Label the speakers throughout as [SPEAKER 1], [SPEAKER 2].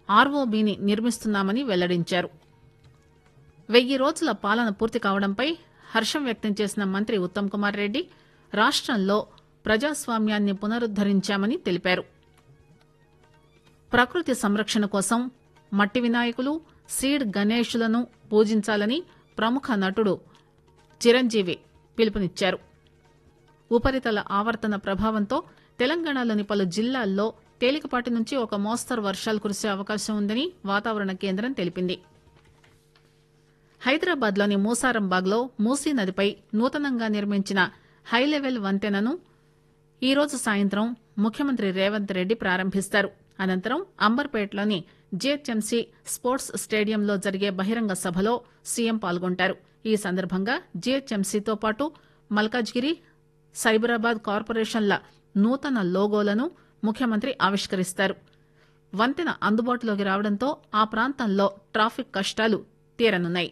[SPEAKER 1] ఆర్ఓబీని నిర్మిస్తున్నామని వెల్లడించారు వెయ్యి రోజుల పాలన పూర్తి కావడంపై హర్షం వ్యక్తం చేసిన మంత్రి ఉత్తమ్ కుమార్ రెడ్డి రాష్టంలో ప్రజాస్వామ్యాన్ని పునరుద్దరించామని తెలిపారు ప్రకృతి సంరక్షణ కోసం మట్టి వినాయకులు సీడ్ గణేషులను పూజించాలని ప్రముఖ నటుడు చిరంజీవి పిలుపునిచ్చారు ఉపరితల ఆవర్తన ప్రభావంతో తెలంగాణలోని పలు జిల్లాల్లో తేలికపాటి నుంచి ఒక మోస్తరు వర్షాలు కురిసే అవకాశం ఉందని వాతావరణ కేంద్రం తెలిపింది హైదరాబాద్లోని మూసారంబాగ్లో మూసీ నదిపై నూతనంగా నిర్మించిన హైలెవెల్ వంతెనను ఈరోజు సాయంత్రం ముఖ్యమంత్రి రేవంత్ రెడ్డి ప్రారంభిస్తారు అనంతరం అంబర్పేటలోని జీహెచ్ఎంసీ స్పోర్ట్స్ స్టేడియంలో జరిగే బహిరంగ సభలో సీఎం పాల్గొంటారు ఈ సందర్భంగా జీహెచ్ఎంసీతో పాటు మల్కాజ్గిరి సైబరాబాద్ కార్పొరేషన్ల నూతన లోగోలను ముఖ్యమంత్రి ఆవిష్కరిస్తారు వంతెన అందుబాటులోకి రావడంతో ఆ ప్రాంతంలో ట్రాఫిక్ కష్టాలు తీరనున్నాయి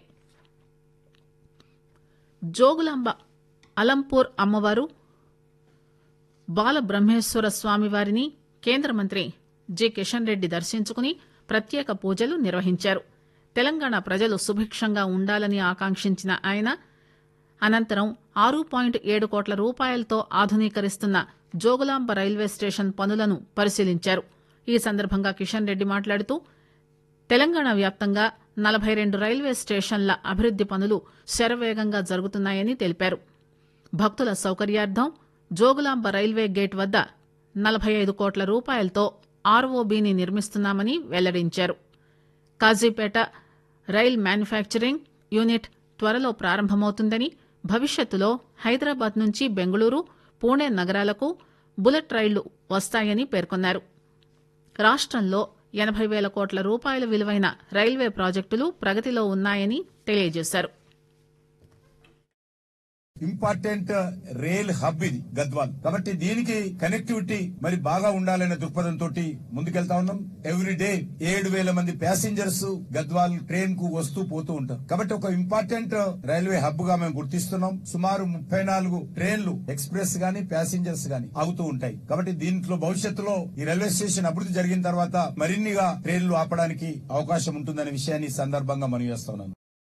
[SPEAKER 1] జోగులాంబ అలంపూర్ అమ్మవారు బాల బ్రహ్మేశ్వర స్వామివారిని కేంద్ర మంత్రి జి కిషన్ రెడ్డి దర్శించుకుని ప్రత్యేక పూజలు నిర్వహించారు తెలంగాణ ప్రజలు సుభిక్షంగా ఉండాలని ఆకాంక్షించిన ఆయన అనంతరం ఆరు పాయింట్ ఏడు కోట్ల రూపాయలతో ఆధునీకరిస్తున్న జోగులాంబ రైల్వే స్టేషన్ పనులను పరిశీలించారు ఈ సందర్భంగా కిషన్ రెడ్డి మాట్లాడుతూ తెలంగాణ వ్యాప్తంగా నలభై రెండు రైల్వే స్టేషన్ల అభివృద్ది పనులు శరవేగంగా జరుగుతున్నాయని తెలిపారు భక్తుల సౌకర్యార్థం జోగులాంబ రైల్వే గేట్ వద్ద నలభై ఐదు కోట్ల రూపాయలతో ఆర్ఓబీని నిర్మిస్తున్నామని వెల్లడించారు కాజీపేట రైల్ మ్యానుఫ్యాక్చరింగ్ యూనిట్ త్వరలో ప్రారంభమవుతుందని భవిష్యత్తులో హైదరాబాద్ నుంచి బెంగళూరు పూణే నగరాలకు బుల్లెట్ రైళ్లు వస్తాయని పేర్కొన్నారు రాష్టంలో ఎనభై వేల కోట్ల రూపాయల విలువైన రైల్వే ప్రాజెక్టులు ప్రగతిలో ఉన్నాయని తెలియజేశారు
[SPEAKER 2] ఇంపార్టెంట్ రైల్ హబ్ ఇది గద్వాల్ కాబట్టి దీనికి కనెక్టివిటీ మరి బాగా ఉండాలనే దృక్పథంతో ముందుకెళ్తా ఉన్నాం ఎవ్రీ డే ఏడు వేల మంది ప్యాసింజర్స్ గద్వాల్ ట్రైన్ కు వస్తూ పోతూ ఉంటారు కాబట్టి ఒక ఇంపార్టెంట్ రైల్వే హబ్ గా మేము గుర్తిస్తున్నాం సుమారు ముప్పై నాలుగు ట్రైన్లు ఎక్స్ప్రెస్ గానీ ప్యాసింజర్స్ గానీ ఆగుతూ ఉంటాయి కాబట్టి దీంట్లో భవిష్యత్తులో ఈ రైల్వే స్టేషన్ అభివృద్ధి జరిగిన తర్వాత మరిన్నిగా ట్రైన్లు ఆపడానికి అవకాశం ఉంటుందనే విషయాన్ని ఈ సందర్భంగా మనం చేస్తున్నాను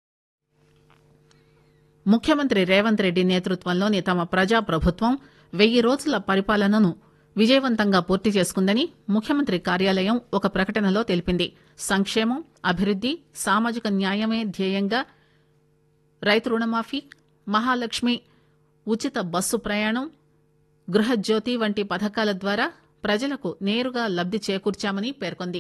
[SPEAKER 1] ముఖ్యమంత్రి రేవంత్ రెడ్డి నేతృత్వంలోని తమ ప్రజా ప్రభుత్వం వెయ్యి రోజుల పరిపాలనను విజయవంతంగా పూర్తి చేసుకుందని ముఖ్యమంత్రి కార్యాలయం ఒక ప్రకటనలో తెలిపింది సంక్షేమం అభివృద్ది సామాజిక న్యాయమే ధ్యేయంగా రైతు రుణమాఫీ మహాలక్ష్మి ఉచిత బస్సు ప్రయాణం గృహజ్యోతి వంటి పథకాల ద్వారా ప్రజలకు నేరుగా లబ్ది చేకూర్చామని పేర్కొంది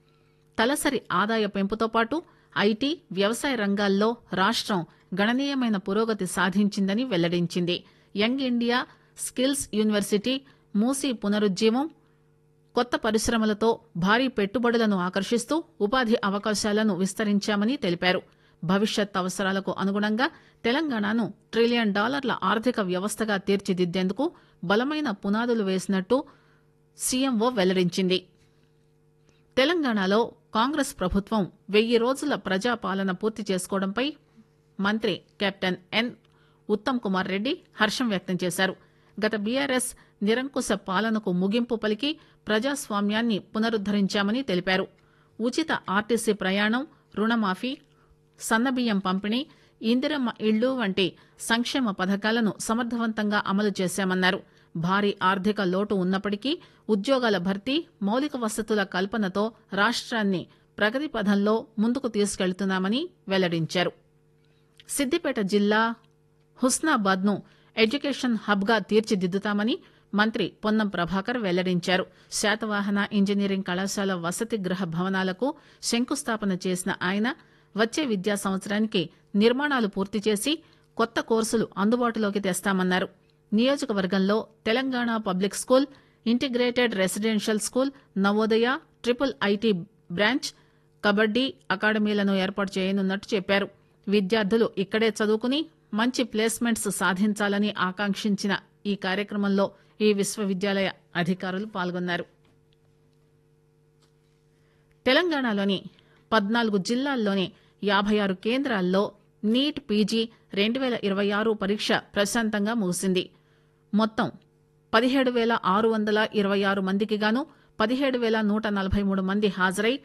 [SPEAKER 1] తలసరి ఆదాయ పెంపుతో పాటు ఐటీ వ్యవసాయ రంగాల్లో రాష్టం గణనీయమైన పురోగతి సాధించిందని వెల్లడించింది young India skills university Musi పునరుజ్జీవం కొత్త పరిశ్రమలతో భారీ పెట్టుబడులను ఆకర్షిస్తూ ఉపాధి అవకాశాలను విస్తరించామని తెలిపారు భవిష్యత్ అవసరాలకు అనుగుణంగా తెలంగాణను ట్రిలియన్ డాలర్ల ఆర్థిక వ్యవస్థగా తీర్చిదిద్దేందుకు బలమైన పునాదులు వేసినట్టు సీఎంఓ వెల్లడించింది తెలంగాణలో కాంగ్రెస్ ప్రభుత్వం వెయ్యి రోజుల ప్రజాపాలన పూర్తి చేసుకోవడంపై మంత్రి కెప్టెన్ ఎన్ ఉత్తమ్ కుమార్ రెడ్డి హర్షం వ్యక్తం చేశారు గత బీఆర్ఎస్ నిరంకుశ పాలనకు ముగింపు పలికి ప్రజాస్వామ్యాన్ని పునరుద్దరించామని తెలిపారు ఉచిత ఆర్టీసీ ప్రయాణం రుణమాఫీ సన్నబియ్యం పంపిణీ ఇందిరమ్మ ఇళ్లు వంటి సంక్షేమ పథకాలను సమర్థవంతంగా అమలు చేశామన్నారు భారీ ఆర్థిక లోటు ఉన్నప్పటికీ ఉద్యోగాల భర్తీ మౌలిక వసతుల కల్పనతో రాష్ట్రాన్ని ప్రగతి పథంలో ముందుకు తీసుకెళ్తున్నామని వెల్లడించారు సిద్దిపేట జిల్లా హుస్నాబాద్ ను ఎడ్యుకేషన్ హబ్ గా తీర్చిదిద్దుతామని మంత్రి పొన్నం ప్రభాకర్ వెల్లడించారు శాతవాహన ఇంజనీరింగ్ కళాశాల వసతి గృహ భవనాలకు శంకుస్థాపన చేసిన ఆయన వచ్చే విద్యా సంవత్సరానికి నిర్మాణాలు పూర్తి చేసి కొత్త కోర్సులు అందుబాటులోకి తెస్తామన్నారు నియోజకవర్గంలో Telangana public school integrated residential school Navodaya triple IT branch kabaddi అకాడమీలను ఏర్పాటు చేయనున్నట్టు చెప్పారు విద్యార్థులు ఇక్కడే చదువుకుని మంచి ప్లేస్మెంట్స్ సాధించాలని ఆకాంక్షించిన ఈ కార్యక్రమంలో ఈ విశ్వవిద్యాలయ అధికారులు పాల్గొన్నారు తెలంగాణలోని పద్నాలుగు జిల్లాల్లోని యాభై ఆరు కేంద్రాల్లో నీట్ పీజీ రెండు వేల ఇరవై ఆరు పరీక్ష ప్రశాంతంగా ముగిసింది మొత్తం పదిహేడు వేల ఆరు వందల ఇరవై ఆరు మందికి గాను పదిహేడు వేల నూట నలభై మూడు మంది హాజరై